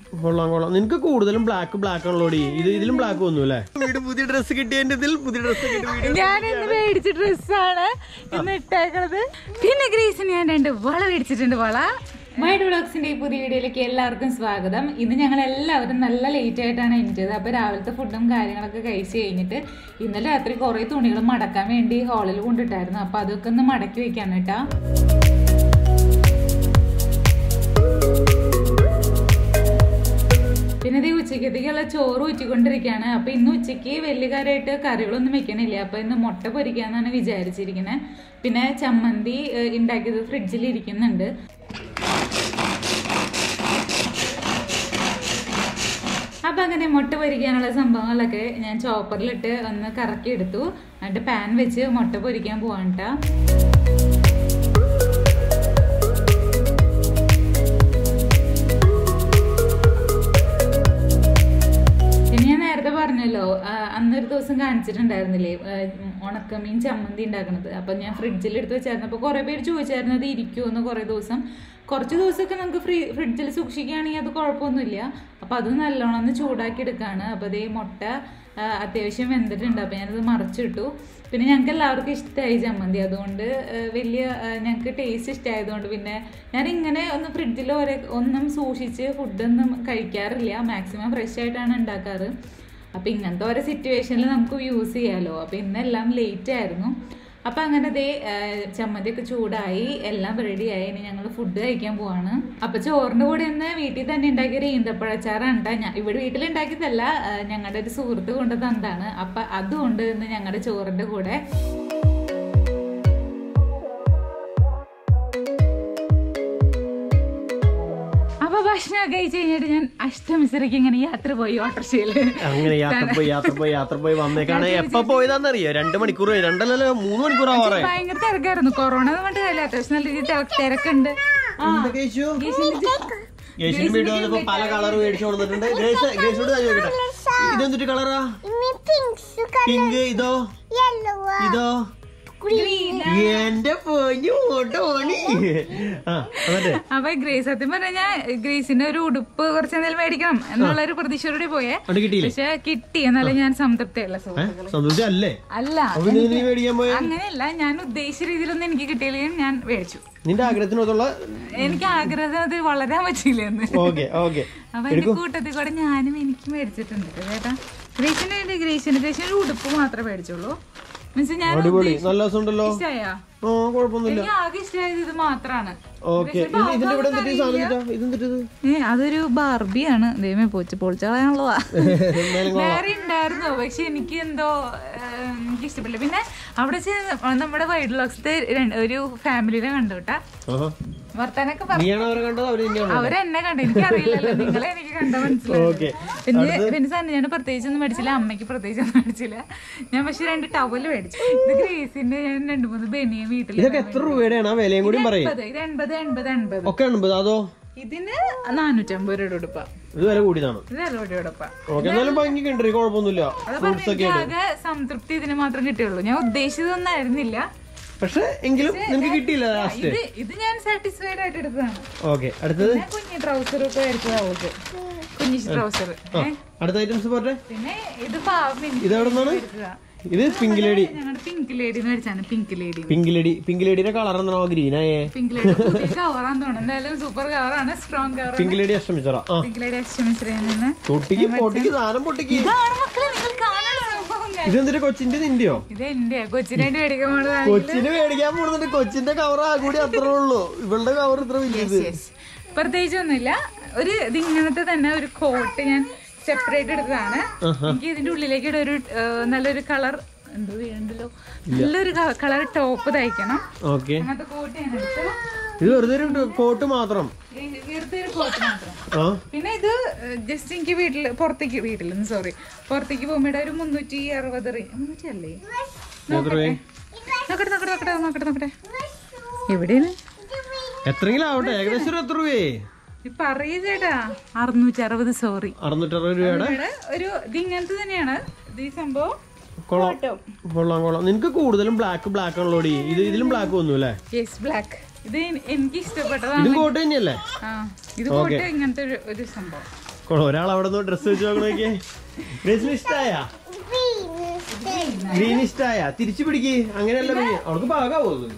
കൊള്ളാം കൊള്ളാം നിനക്ക് കൂടുതലും ബ്ലാക്ക് ബ്ലാക്ക് ആണല്ലോടി ഇത് ഇതിലും ബ്ലാക്ക് വന്നു അല്ലേ വീട് പുതിയ ഡ്രസ്സ് കിട്ടിയതിന്റെ ഇതിൽ പുതിയ ഡ്രസ്സ് കിട്ടി ഞാൻ ഇന്ന് മേടിച്ച ഡ്രസ്സാണ് ഇന്ന് ഇട്ടേക്കണത് പിന്നെ ഗ്രീസിന് ഞാൻ രണ്ട് വള മേടിച്ചിട്ടുണ്ട് വള മൈഡ് വ്ളോഗ്സിന്റെ ഈ പുതിയ വീഡിയോയിലേക്ക് എല്ലാവർക്കും സ്വാഗതം ഇന്ന് ഞങ്ങൾ എല്ലാവരും നല്ല ലേറ്റ് ആയിട്ടാണ് എണീറ്റത് അപ്പൊ രാവിലത്തെ ഫുഡും കാര്യങ്ങളൊക്കെ കഴിച്ച് കഴിഞ്ഞിട്ട് ഇന്നലെ രാത്രി കുറെ തുണികൾ മടക്കാൻ വേണ്ടി ഹാളിൽ കൊണ്ടിട്ടായിരുന്നു അപ്പൊ അതൊക്കെ ഒന്ന് മടക്കി വെക്കാൻ കേട്ടാ പിന്നെ ഇത് ഉച്ചക്കത്തേക്കുള്ള ചോറ് ഊറ്റിക്കൊണ്ടിരിക്കുകയാണ് അപ്പൊ ഇന്ന് ഉച്ചയ്ക്ക് വലിയ കാര്യമായിട്ട് കറികളൊന്നും വെക്കണില്ല അപ്പൊ ഇന്ന് മുട്ട പൊരിക്കാന്നാണ് വിചാരിച്ചിരിക്കുന്നത് പിന്നെ ചമ്മന്തി ഏഹ്, ഉണ്ടാക്കിയത് ഫ്രിഡ്ജിൽ ഇരിക്കുന്നുണ്ട് അപ്പൊ അങ്ങനെ മുട്ട പൊരിക്കാനുള്ള സംഭവങ്ങളൊക്കെ ഞാൻ ചോപ്പറിലിട്ട് ഒന്ന് കറക്കി എടുത്തു എന്നിട്ട് പാൻ വെച്ച് മുട്ട പൊരിക്കാൻ പോവാണ് ട്ടാ. പിന്നെ ഞാൻ നേരത്തെ പറഞ്ഞല്ലോ ആ, അന്നൊരു ദിവസം കാണിച്ചിട്ടുണ്ടായിരുന്നില്ലേ ആ, ഉണക്കമീൻ ചമ്മന്തി ഉണ്ടാക്കണത് അപ്പൊ ഞാൻ ഫ്രിഡ്ജിൽ എടുത്ത് വെച്ചായിരുന്നു അപ്പൊ കുറെ പേര് ചോദിച്ചായിരുന്നു അത് ഇരിക്കുമെന്ന് കുറെ ദിവസം കുറച്ച് ദിവസമൊക്കെ നമുക്ക് ഫ്രീ ഫ്രിഡ്ജിൽ സൂക്ഷിക്കുകയാണെങ്കിൽ അത് കുഴപ്പമൊന്നുമില്ല അപ്പൊ അത് നല്ലോണം ഒന്ന് ചൂടാക്കി എടുക്കാണ് അപ്പൊ അതേ മുട്ട ആ, അത്യാവശ്യം വെന്തിട്ടുണ്ട് അപ്പൊ ഞാനത് മറിച്ചിട്ടു പിന്നെ ഞങ്ങൾക്ക് എല്ലാവർക്കും ഇഷ്ടമായി ചമ്മന്തി അതുകൊണ്ട് ആ, വലിയ ആ, ഞങ്ങൾക്ക് ടേസ്റ്റ് ഇഷ്ടമായതുകൊണ്ട് പിന്നെ ഞാൻ ഇങ്ങനെ ഒന്ന് ഫ്രിഡ്ജിൽ ഒരേ ഒന്നും സൂക്ഷിച്ച് ഫുഡൊന്നും കഴിക്കാറില്ല മാക്സിമം ഫ്രഷ് ആയിട്ടാണ് ഉണ്ടാക്കാറ് അപ്പം ഇങ്ങനത്തെ ഓരോ സിറ്റുവേഷനിൽ നമുക്ക് യൂസ് ചെയ്യാമല്ലോ അപ്പം ഇന്നെല്ലാം ലേറ്റ് ആയിരുന്നു അപ്പം അങ്ങനെ ദേ ആ, ചമ്മന്തിയൊക്കെ ചൂടായി എല്ലാം റെഡിയായി ഇനി ഞങ്ങൾ ഫുഡ് കഴിക്കാൻ പോവാണ് അപ്പം ചോറിൻ്റെ കൂടെ ഇന്ന് വീട്ടിൽ തന്നെ ഉണ്ടാക്കിയ ഒരു ഈന്തപ്പഴച്ചാറാണ് ട്ടാ. ഞാൻ ഇവിടെ വീട്ടിൽ ഉണ്ടാക്കിയതല്ല ആ, ഞങ്ങളുടെ ഒരു സുഹൃത്ത് കൊണ്ട് തന്നതാണ് അപ്പം അതുകൊണ്ട് ഇന്ന് ഞങ്ങളുടെ ചോറിൻ്റെ കൂടെ അപ്പൊ ഭക്ഷണം കഴിച്ച് കഴിഞ്ഞിട്ട് ഞാൻ അഷ്ടമിശ്രയ്ക്ക് ഇങ്ങനെ യാത്ര പോയി ഓട്ടോറിക്ഷയില് അങ്ങനെ യാത്ര പോയി യാത്ര പോയി യാത്ര പോയി വന്നേക്കാണ് എപ്പ പോയതാന്നറിയോ രണ്ട് മണിക്കൂർ രണ്ടല്ലല്ലോ മൂന്ന് മണിക്കൂർ ആവാറേ ഭയങ്കര തിരക്കായിരുന്നു കൊറോണ കൊണ്ട് കാര്യമില്ല അത്യാവശ്യം നല്ല രീതിയിൽ തിരക്ക് തിരക്കുണ്ട് ആ യേശുവിന് വീട്ടിൽ വന്നപ്പോ പല കളർ മേടിച്ചു കൊടുത്തിട്ടുണ്ട് ഗ്രേസ് ഗ്രേസിനോട് ഞാൻ ചോദിക്കട്ടെ ഇതെന്തിട്ട് കളറാ പിങ്ക് ഇതോ ഇതോ എന്റെ പൊന്നു ഓട്ടോണി ആ എന്നിട്ട് അപ്പൊ ഗ്രേസ് സത്യം പറഞ്ഞാ ഗ്രേസിന്റെ ഒരു ഉടുപ്പ് കുറച്ച് എന്തെങ്കിലും മേടിക്കണം എന്നുള്ള ഒരു പ്രതീക്ഷയോടെ പോയേ അത് കിട്ടിയില്ലേ പക്ഷെ കിട്ടി എന്നാലും ഞാൻ സംതൃപ്തിയുള്ള ഏ? സുഹൃത്തുക്കൾ സന്തോഷം അല്ലേ അല്ല അപ്പൊ പിന്നെ നീ മേടിക്കാൻ പോയ അങ്ങനെയല്ല ഞാൻ ഉദ്ദേശിച്ച രീതിയിലൊന്നും എനിക്ക് കിട്ടിയില്ലെങ്കിൽ ഞാൻ മേടിച്ചു നിന്റെ ആഗ്രഹത്തിനൊത്തുള്ള എനിക്ക് ആഗ്രഹം അത് വളരാൻ പറ്റിയില്ലെന്ന് ഓക്കെ ഓക്കെ അപ്പൊ എന്റെ കൂട്ടത്തിൽ കൂടെ ഞാനും എനിക്ക് മേടിച്ചിട്ടുണ്ട് കേട്ടാ ഗ്രേസിന് വേണ്ടി ഗ്രേസിന് ഗ്രേസിന് ഒരു ഉടുപ്പ് മാത്രമേ മേടിച്ചുള്ളൂ മീൻസ് ഞാൻ അടിപൊളി നല്ല രസം ഉണ്ടല്ലോ ഇഷ്ടമായാ ആ കുഴപ്പമൊന്നുമില്ല എനിക്ക് ആകെ ഇഷ്ടമായത് ഇത് മാത്രാണ് ഓക്കെ ഇതിന്റെ ഇവിടെ എന്തിട്ട് ഈ സാധനം എന്തിട്ടാ ഇതെന്തിട്ടത് ഏ അതൊരു ബാർബിയാണ് ദൈവമേ പോച്ച് പൊളിച്ച കളയാനുള്ളതാ വേറെ ഉണ്ടായിരുന്നു പക്ഷെ എനിക്ക് എന്തോ ഏഹ്, എനിക്ക് ഇഷ്ടപ്പെട്ടില്ല പിന്നെ അവിടെ ചെന്ന് നമ്മുടെ വൈഡ് ലോക്സത്തെ ഒരു ഫാമിലിനെ കണ്ടു കേട്ടാ ആഹാ വർത്താനൊക്കെ പറഞ്ഞു നീയാണോ അവരെ കണ്ടത് അവര് തന്നെയാണോ അവരെന്നെ കണ്ടു എനിക്ക് അറിയില്ലല്ലോ നിങ്ങളെ എനിക്ക് കണ്ട മനസ്സിലായി ഓക്കെ പിന്നെ പിന്നെ സാറിന് ഞാൻ പ്രത്യേകിച്ച് ഒന്നും മേടിച്ചില്ല അമ്മയ്ക്ക് പ്രത്യേകിച്ച് ഒന്നും മേടിച്ചില്ല ഞാൻ പക്ഷെ രണ്ട് ടവല് മേടിച്ചു ഇത് ഗ്രേസിന്റെ ഞാൻ രണ്ട് മൂന്ന് ബനിയ വീട്ടിൽ ഇതൊക്കെ എത്ര രൂപയുടെയാണ് ആ വിലയും കൂടി പറയും എൺപത് ഇത് എൺപത് എൺപത് എൺപത് ഒക്കെ എൺപത് അതോ ഇതിന് നാനൂറ്റമ്പത് രൂപ ഉടുപ്പ ഇത് വില കൂടിയതാണ് ഇത് അറുപത് ഉടുപ്പ ഓക്കെ എന്നാലും ഭംഗി ഉണ്ട് കുഴപ്പമൊന്നുമില്ല അത് പറഞ്ഞ എനിക്ക് ആകെ സംതൃപ്തി ഇതിന് മാത്രം കിട്ടിയുള്ളൂ ഞാൻ ഉദ്ദേശിച്ചതൊന്നും ആയിരുന്നില്ല പക്ഷെ എങ്കിലും നിനക്ക് കിട്ടിയില്ല ലാസ്റ്റ് ഇത് ഇത് ഞാൻ സാറ്റിസ്ഫൈഡ് ആയിട്ട് എടുത്തതാണ് ഓക്കെ അടുത്തത് പിന്നെ കുഞ്ഞി ട്രൗസർ ഒക്കെ ആയിരിക്കും അവൾക്ക് കുഞ്ഞി ട്രൗസർ അടുത്ത ഐറ്റംസ് പോട്ടെ പിന്നെ ഇത് പാവം എനിക്ക് ഇത് എവിടെ നിന്നാണ് എടുത്തതാ. ഇത് പിങ്ക് ലേഡി ഞങ്ങളുടെ പിങ്ക് ലേഡി മേടിച്ചാണ് pink lady pink lady pink ലേഡിയുടെ കളർ എന്താണോ ഗ്രീൻ ആയേ പിങ്ക് ലേഡി പുതിയ കവറാന്ന് തോന്നുന്നു എന്തായാലും സൂപ്പർ കവറാണ് സ്ട്രോങ് കവർ പിങ്ക് ലേഡി അഷ്ടമിച്ചറ ആ പിങ്ക് ലേഡി അഷ്ടമിശ്രയിൽ നിന്ന് പൊട്ടിക്ക് പൊട്ടിക്ക് സാധനം പൊട്ടിക്ക് ഇതാണ് മക്കളെ നിങ്ങൾ കാണുന്ന സംഭവം ഞാൻ. ഇതെന്തിട്ട് കൊച്ചിന്റെ നിന്റെയോ ഇത് എന്റെ കൊച്ചിനായിട്ട് മേടിക്കാൻ പോണതാണ് കൊച്ചിന് മേടിക്കാൻ പോകുന്നുണ്ട് കൊച്ചിന്റെ കവർ ആ കൂടി അത്രേ ഉള്ളൂ ഇവളുടെ കവർ ഇത്ര വലിയത് പ്രത്യേകിച്ച് ഒന്നുമില്ല ഒരു ഇത് ഇങ്ങനത്തെ തന്നെ ഒരു കോട്ട് ഞാൻ സെപ്പറേറ്റ് എടുത്തതാണ് എനിക്ക് ഇതിന്റെ ഉള്ളിലേക്ക് ഇട ഒരു ഏഹ്, നല്ലൊരു കളർ എന്തോ വീണ്ടല്ലോ നല്ലൊരു കളർ ടോപ്പ് തയ്ക്കണം ഓക്കെ അങ്ങനത്തെ കോട്ട് ഞാൻ എടുത്തു ഇത് വെറുതെ ഒരു കോട്ട് മാത്രം ഈ വെറുതെ ഒരു കോട്ട് മാത്രം ആ പിന്നെ ഇത് ജസ്റ്റ് എനിക്ക് വീട്ടിൽ പുറത്തേക്ക് വീട്ടിൽ സോറി പുറത്തേക്ക് പോകുമ്പോൾ ഒരു മുന്നൂറ്റി അറുപത് റി- മുന്നൂറ്റി അല്ലേ എത്ര രൂപ നോക്കട്ടെ നോക്കട്ടെ നോക്കട്ടെ നോക്കട്ടെ നോക്കട്ടെ എവിടെയാണ് എത്രയെങ്കിലും ആവട്ടെ ഏകദേശം ഒരു എത്ര രൂപയെ ഈ പറയൂ ചേട്ടാ അറുന്നൂറ്റി അറുപത് സോറി അറുന്നൂറ്ററുപത് രൂപയുടെ ഇവിടെ ഒരു ഇത് ഇങ്ങനത്തെ തന്നെയാണ് ഇത് ഈ സംഭവം കൊള്ളാം കേട്ടോ കൊള്ളാം കൊള്ളാം നിനക്ക് കൂടുതലും ബ്ലാക്ക് ബ്ലാക്ക് ആണല്ലോടി ഇത് ഇതിലും ബ്ലാക്ക് വന്നു അല്ലേ യെസ് ബ്ലാക്ക് ഇത് എൻ- എനിക്ക് ഇഷ്ടപ്പെട്ടതാണ് ഇതും കോട്ട് തന്നെയല്ലേ ആ ഇത് പോട്ടെ ഇങ്ങനത്തെ ഒരു ഒരു സംഭവം കൊള്ളാം. ഒരാൾ അവിടെ നിന്ന് ഡ്രസ് വെച്ച് നോക്കണോക്കെ ഗ്രേസിന് ഇഷ്ടായ ഗ്രീൻ ഇഷ്ടായ തിരിച്ചു പിടിക്ക് അങ്ങനെയല്ല പിന്നെ അവൾക്ക് പാകാവോ ഇത്?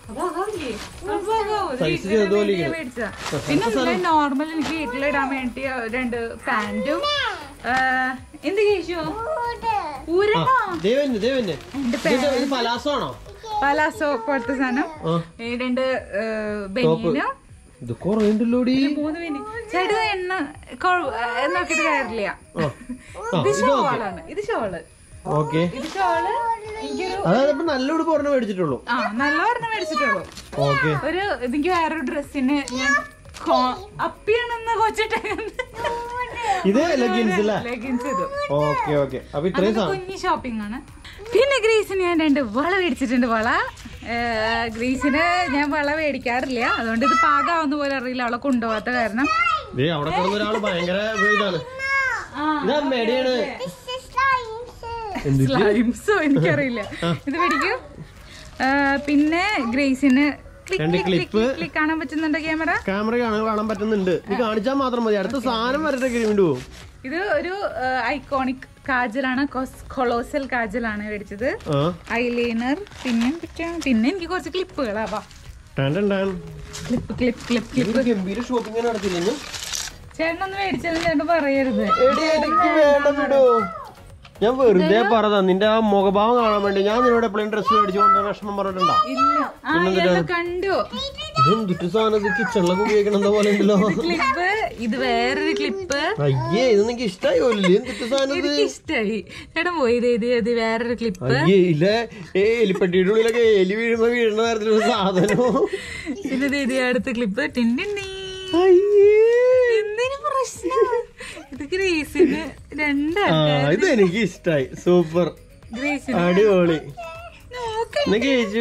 Size ചെറുതുപോലെ ഇരിക്കുന്നു. പിന്നെ നോർമൽ എനിക്ക് വീട്ടിലിടാൻ വേണ്ടി രണ്ട് പാന്റും എന്ത് കേശോ ഊരണോ ദേവന് ദേവന് ഇത് ഇത് പലാസോ ആണോ പലാസോ പോലത്തെ സാധനം ആ ഈ രണ്ട് ബനിയനും ഇത് കൊറേ ഉണ്ടല്ലോടി മൂന്ന് ബനി ചേട്ടൻ എണ്ണ കൊഴ- ഏ, നോക്കിയിട്ട് കാര്യമില്ല ആ ആ ഇത് ഷോളാണ് ഇത് ഷോള് ഓക്കെ ഇത് ഷോള് എനിക്കൊരു അതായത് ഇപ്പൊ നല്ല ഉടുപ്പ് ഒരെണ്ണം മേടിച്ചിട്ടുള്ളൂ ആ നല്ല ഒരെണ്ണം മേടിച്ചിട്ടുള്ളൂ ഓക്കെ ഒരു എനിക്ക് വേറൊരു ഡ്രസ്സിന് ഞാൻ കോ- അപ്പിയാണെന്ന് കൊച്ചിട്ട് ഇത് ലെഗിൻസ് അല്ലേ ലെഗിൻസ് ഇത് ഓക്കെ ഓക്കെ അപ്പൊ ഇത്രയും അതൊക്കെ സാധനം കുഞ്ഞി ഷോപ്പിംഗ് ആണ് പിന്നെ ഗ്രീസിന് ഞാൻ രണ്ട് വള മേടിച്ചിട്ടുണ്ട് വള ഏർ, ഗ്രീസിന് ഞാൻ വള മേടിക്കാറില്ല അതുകൊണ്ട് ഇത് പാകാവുന്ന പോലെ അറിയില്ല അവളെ കൊണ്ടുപോകാത്ത കാരണം ദേ അവിടെ കിടന്ന ഒരാള് ഭയങ്കര ഇതാണ് ഇത് അമ്മയുടെയാണ് എന്ത് സ്ലൈംസോ എനിക്കറിയില്ല ഇത് പിടിക്കും ഏർ, പിന്നെ ഗ്രീസിന് രണ്ട് ക്ലിപ്പ് ക്ലിക്ക് കാണാൻ പറ്റുന്നുണ്ട് ക്യാമറ ക്യാമറ കാണാൻ കാണാൻ പറ്റുന്നുണ്ട് നീ കാണിച്ചാൽ മാത്രം മതി അടുത്ത സാധനം വരട്ടെ വീണ്ടും പോകും ഇത് ഒരു ഐക്കോണിക് കാജലാണ് കൊളോസൽ കാജലാണ് മേടിച്ചത് ആ ഐലൈനർ പിന്നെ എന്തൊക്കെയാണ് പിന്നെ എനിക്ക് കുറച്ച് ക്ലിപ്പുകളാ വാ ടാൻ ടാൻ ടാൻ ക്ലിപ്പ് ക്ലിപ്പ് ക്ലിപ്പ് ക്ലിപ്പ് ഇതൊരു ഗംഭീര ഷോപ്പിംഗ് നടത്തില്ല ചേട്ടനൊന്ന് മേടിച്ചതെന്ന് ചേട്ടൻ പറയരുത് എടി എനിക്ക് വേണ്ട വിടൂ ഞാൻ വെറുതെ പറഞ്ഞതാ നിന്റെ ആ മുഖഭാവം കാണാൻ വേണ്ടി ഞാൻ നിന്നോട് എപ്പോഴും ഡ്രസ്സ് മേടിച്ചു കൊണ്ട് വിഷമം പറഞ്ഞിട്ടുണ്ടോ ഇല്ല ആ ഇതെല്ലാം കണ്ടു ഇതെന്തിട്ട് സാധനം ഇത് കിച്ചണിലൊക്കെ ഉപയോഗിക്കണം എന്താ പോലെ ഉണ്ടല്ലോ ക്ലിപ്പ് ഇത് വേറൊരു ക്ലിപ്പ് അയ്യേ ഇത് നിനക്ക് ഇഷ്ടായോ ഇല്ലേ എന്തിട്ട് സാധനം ഇത് എനിക്ക് ഇഷ്ടായി ചേട്ടൻ പോയി ഇത് ഇത് ഇത് വേറൊരു ക്ലിപ്പ് അയ്യേ ഇല്ല ഏ എലിപ്പെട്ടിയുടെ ഉള്ളിലൊക്കെ എലി വീഴുമ്പോ വീഴുന്ന തരത്തിലുള്ള സാധനം പിന്നെ ഇത് ഇത് അടുത്ത ക്ലിപ്പ് ടിന്നി അയ്യേ എന്തിനു പ്രശ്നം ഇത് ഗ്രേസിന് രണ്ടാണ് ആ ഇത് എനിക്ക് ഇഷ്ടായി സൂപ്പർ ഗ്രേസിന് അടിപൊളി നോക്ക എന്നൊക്കെ ചോദിച്ചു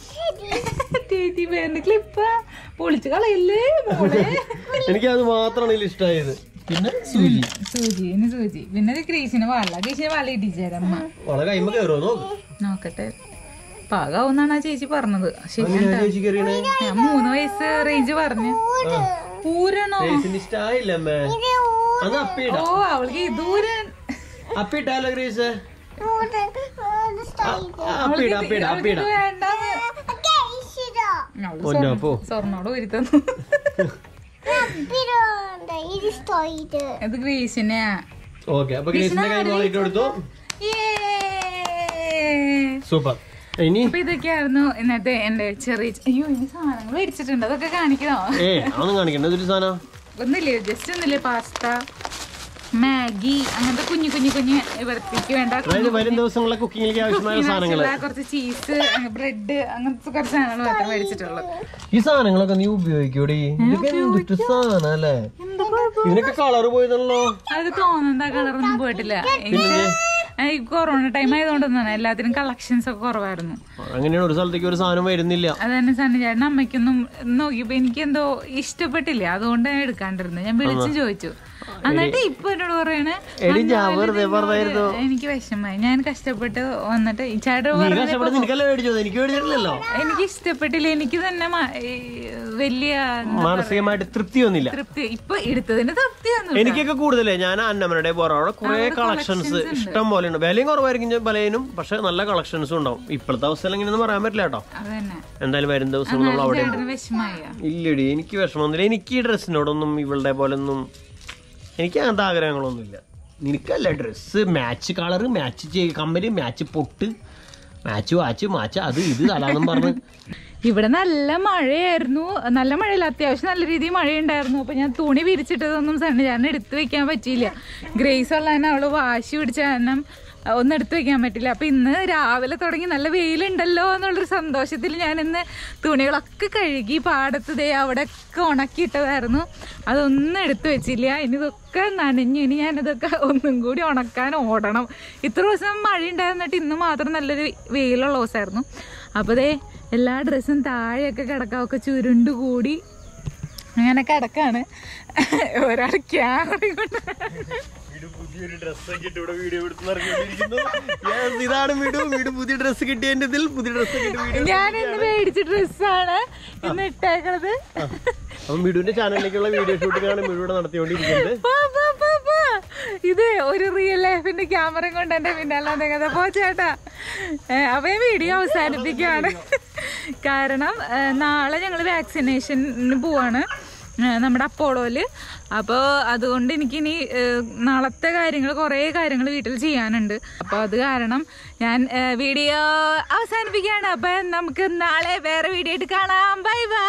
ചേച്ചി വേണ്ട ക്ലിപ്പ് പൊളിച്ച് കളയില്ലേ മോളെ എനിക്ക് അത് മാത്രമാണ് ഇതിൽ ഇഷ്ടമായത് പിന്നെ സൂചി സൂചി ഇനി സൂചി പിന്നെ ഇത് ഗ്രീസിന് വള ഗ്രീസിന് വള ഇടിച്ചേരമ്മ വള കൈമ കയറുമോ നോക്ക് നോക്കട്ടെ പാകാവുന്നാണ് ആ ചേച്ചി പറഞ്ഞത് ശരി അങ്ങനെ ചേച്ചി കയറിയണേ ഞാൻ മൂന്ന് വയസ്സ് റേഞ്ച് പറഞ്ഞു ഊരണോ ഗ്രേസിന് ഇഷ്ടായില്ല അമ്മേ അത് അപ്പിയിട ഓ അവൾക്ക് ഇതൂരൻ അപ്പിട്ടാലോ ഗ്രേസ് അപ്പിട അപ്പിട അപ്പിട വേണ്ടാന്ന് അവള് പൊന്നോ പോ സ്വർണ്ണോട് ഊരി തന്നു ഇത് ഇത് ഗ്രീസിനെ ഓക്കെ അപ്പൊ ഗ്രേസിന്റെ കൈ മോളിട്ട് കൊടുത്തു Yay! സൂപ്പർ ഇനി അപ്പൊ ഇതൊക്കെയായിരുന്നു ഇന്നത്തെ എന്റെ ചെറിയ അയ്യോ ഇനി സാധനങ്ങൾ മേടിച്ചിട്ടുണ്ട് അതൊക്കെ കാണിക്കണോ ഏ അതൊന്നും കാണിക്കണ്ട ഇതൊരു സാധനം ഒന്നില്ലേ ജസ്റ്റ് ഒന്നില്ലേ പാസ്ത മാഗി അങ്ങനത്തെ കുഞ്ഞു കുഞ്ഞു കുഞ്ഞു ഇവർക്ക് വേണ്ട അതായത് വരും ദിവസങ്ങളിലെ കുക്കിങ്ങിലേക്ക് ആവശ്യമായ സാധനങ്ങൾ ആവശ്യമുള്ള കുറച്ച് ചീസ് ബ്രെഡ് അങ്ങനത്തെ കുറച്ച് സാധനങ്ങൾ മാത്രമേ മേടിച്ചിട്ടുള്ളൂ ഈ സാധനങ്ങളൊക്കെ നീ ഉപയോഗിക്കൂടി ഇതൊക്കെ എന്തിട്ട് സാധനം അല്ലേ ഇതിനൊക്കെ കളർ പോയതല്ലോ അത് തോന്നുന്ന കളറൊന്നും പോയിട്ടില്ല എനിക്ക് ഈ കൊറോണ ടൈം ആയതുകൊണ്ടൊന്നും എല്ലാത്തിനും കളക്ഷൻസ് ഒക്കെ കുറവായിരുന്നു അങ്ങനെയാണ് ഒരു സ്ഥലത്തേക്ക് ഒരു സാധനം വരുന്നില്ല അത് തന്നെ സണ്ണി ചേട്ടൻ അമ്മയ്ക്കൊന്നും നോക്കിയപ്പോ എനിക്ക് എന്തോ ഇഷ്ടപ്പെട്ടില്ല അതുകൊണ്ട് ഞാൻ എടുക്കാണ്ടിരുന്നു ഞാൻ വിളിച്ചു ചോദിച്ചു എന്നിട്ട് ഇപ്പൊ എന്നോട് പറയണേ എടി "അന്ന് ഞാൻ വലുത് വെറുതെ ഇങ്ങോട്ട് പറഞ്ഞായിരുന്നു." എനിക്ക് വിഷമമായി ഞാൻ കഷ്ടപ്പെട്ട് വന്നിട്ട് ഈ ചേട്ടൻ നീ പറഞ്ഞത് കഷ്ടപ്പെട്ട് നിനക്കല്ലേ മേടിച്ചത് എനിക്ക് മേടിച്ചിട്ടില്ലല്ലോ എനിക്ക് ഇഷ്ടപ്പെട്ടില്ല എനിക്ക് തന്നെ മ- ഈ വലിയ മാനസികമായിട്ട് തൃപ്തി ഒന്നില്ല തൃപ്തി ഇപ്പൊ എടുത്തതിന് തൃപ്തിയൊന്നും എനിക്കൊക്കെ കൂടുതലേ ഞാൻ അന്നമ്മയുടെ പോറ അവിടെ കുറെ കളക്ഷൻസ് ഇഷ്ടം പോലെ ഉണ്ട് വിലയും കുറവായിരിക്കും ഞാൻ പലതിനും പക്ഷെ നല്ല കളക്ഷൻസും ഉണ്ടാവും ഇപ്പോഴത്തെ അവസ്ഥയിൽ എങ്ങനെയൊന്നും പറയാൻ പറ്റില്ല കേട്ടോ അത് തന്നെ എന്തായാലും വരും ദിവസം നമ്മൾ അവിടെ ചേട്ടന് വിഷമായ ഇല്ലടി എനിക്ക് വിഷമമൊന്നുമില്ല എനിക്ക് ഈ ഡ്രസ്സിനോടൊന്നും ഇവളുടെ പോലെ ഒന്നും എനിക്ക് അങ്ങനത്തെ ആഗ്രഹങ്ങളൊന്നുമില്ല നിനക്കല്ല dress match colour match company match പൊട്ട് മാച്ച് വാച്ച് മാച്ച് അത് ഇത് തലാന്നും പറഞ്ഞ് ഇവിടെ നല്ല മഴയായിരുന്നു നല്ല മഴയില്ല അത്യാവശ്യം നല്ല രീതിയിൽ മഴയുണ്ടായിരുന്നു അപ്പൊ ഞാൻ തുണി വിരിച്ചിട്ടതൊന്നും സണ്ണി ഞാൻ എടുത്തു വെക്കാൻ പറ്റിയില്ല ഗ്രേസ് ഉള്ള തന്നെ അവള് വാശി പിടിച്ച കാരണം അഹ് ഒന്നും എടുത്തു വെക്കാൻ പറ്റില്ല അപ്പൊ ഇന്ന് രാവിലെ തുടങ്ങി നല്ല വെയിലുണ്ടല്ലോ എന്നുള്ളൊരു സന്തോഷത്തിൽ ഞാൻ ഇന്ന് തുണികളൊക്കെ കഴുകി പാടത്ത് ദേ അവിടെ ഒക്കെ ഉണക്കിയിട്ടതായിരുന്നു അതൊന്നും എടുത്തു വെച്ചില്ല ഇനി ഇതൊക്കെ നനഞ്ഞു ഇനി ഞാനിതൊക്കെ ഒന്നും കൂടി ഉണക്കാൻ ഓടണം ഇത്ര ദിവസം മഴ ഉണ്ടായിരുന്നിട്ട് ഇന്ന് മാത്രം നല്ലൊരു വെയിലുള്ള ദിവസമായിരുന്നു അപ്പോൾ ദേ എല്ലാ ഡ്രസ്സും താഴെയൊക്കെ കിടക്കാമൊക്കെ ചുരുണ്ട് കൂടി അങ്ങനെ കിടക്കാണ് ഒരാൾ ക്യാമറ കൊണ്ട് പുതിയൊരു ഡ്രസ്സൊക്കെ ഇട്ട് ഇവിടെ വീഡിയോ എടുത്ത് ഇതാണ് വീട് വീട് പുതിയ ഡ്രസ്സ് കിട്ടിയതിന്റെ ഇതിൽ പുതിയ ഡ്രസ്സ് കിട്ടി വീഡിയോ ഞാൻ ഇന്ന് മേടിച്ച ഡ്രസ്സാണ് ഇന്ന് ഇട്ടേക്കണത് അപ്പൊ മിടുവിന്റെ ചാനലിലേക്കുള്ള വീഡിയോ ഷൂട്ടിംഗാണ് മിടുവിടെ നടത്തിക്കൊണ്ടിരിക്കുന്നത് വാ, വാ, വാ, ഒരു റിയൽ ലൈഫിന്റെ ക്യാമറയും കൊണ്ട് എന്റെ പിന്നാലെ നിങ്ങളുടെ പോ ചേട്ടാ ഏ, അപ്പൊ ഞാൻ വീഡിയോ അവസാനിപ്പിക്കുകയാണ് കാരണം ഏ, നാളെ ഞങ്ങൾ വാക്സിനേഷന് പോവാണ് ഏ, നമ്മുടെ അപ്പോളോയില് അപ്പോൾ അതുകൊണ്ട് എനിക്കിനി ഏ, നാളത്തെ കാര്യങ്ങൾ കുറേ കാര്യങ്ങൾ വീട്ടിൽ ചെയ്യാനുണ്ട് അപ്പോൾ അത് കാരണം ഞാൻ ഏ, വീഡിയോ അവസാനിപ്പിക്കുകയാണ് അപ്പം നമുക്ക് നാളെ വേറെ വീഡിയോ ആയിട്ട് കാണാം ബൈ ബൈ